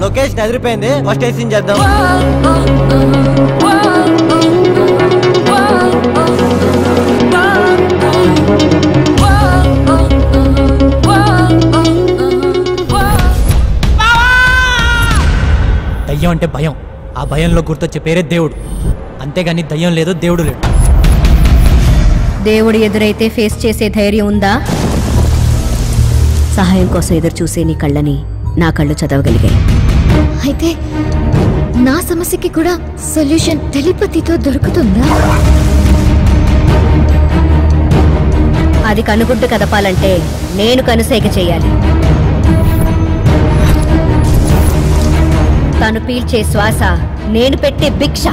location ఎదిరిపోయింది first ఏసీని చేద్దాం దయ్యం అంటే భయం ఆ భయంలో గుర్తొచ్చే పేరే దేవుడు అంతేగాని దయ్యం లేదు దేవుడు లేడు దేవుడు ఎదురైతే ఫేస్ చేసే ధైర్యం ఉందా సహాయం కోసం ఎదురు చూసే నీ కళ్ళని నా కళ్ళు చదవగలిగాయి అయితే నా సమస్యకి కూడా సొల్యూషన్ టెలిపతితో దొరుకుతుందా అది కనుగుడ్డు కదపాలంటే నేను కనుసేగ చేయాలి తను పీల్చే శ్వాస నేను పెట్టే భిక్ష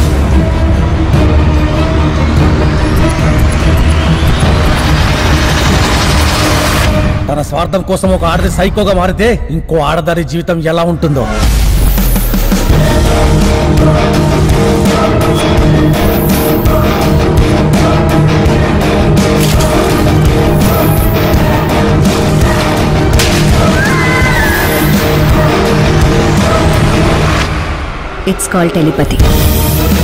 తన స్వార్థం కోసం ఒక ఆడది సైకోగా మారితే ఇంకో ఆడదారి జీవితం ఎలా ఉంటుందో ఇట్స్ కాల్ టెలిపతి